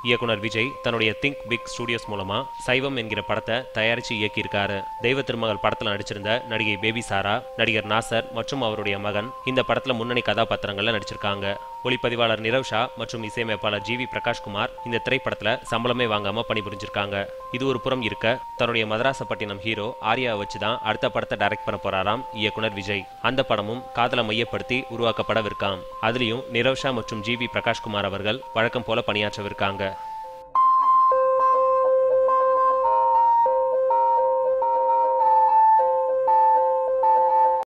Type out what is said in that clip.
இயக்குனர் விஜய் தன்னுடைய think big studios மூலமா சைவம் என்கிற படத்தை தயாரிச்சு இயக்கியிருக்காரு தெய்வ திருமகள் படத்துல நடிச்சிருந்த நடிகை பேபி சாரா நடிகர் நாசர் மற்றும் அவருடைய மகன் இந்த படத்துல முன்னணி கதாபாத்திரங்கள்ல நடிச்சிருக்காங்க ஒளிப்பதிவாளர் நிரவ் ஷா மற்றும் இசையமைப்பாளர் ஜி வி பிரகாஷ்குமார் இந்த திரைப்படத்துல சம்பளமே வாங்காம பணிபுரிஞ்சிருக்காங்க இது ஒரு புறம் இருக்க தன்னுடைய மதராசப்பட்டினம் ஹீரோ ஆர்யாவை வச்சு தான் அடுத்த படத்தை டைரக்ட் பண்ண போறாராம் இயக்குனர் விஜய் அந்த படமும் காதலை மையப்படுத்தி உருவாக்கப்படவிருக்காம் அதுலயும் நிரவ் ஷா மற்றும் ஜி வி பிரகாஷ்குமார் அவர்கள் வழக்கம் போல பணியாற்றவிருக்காங்க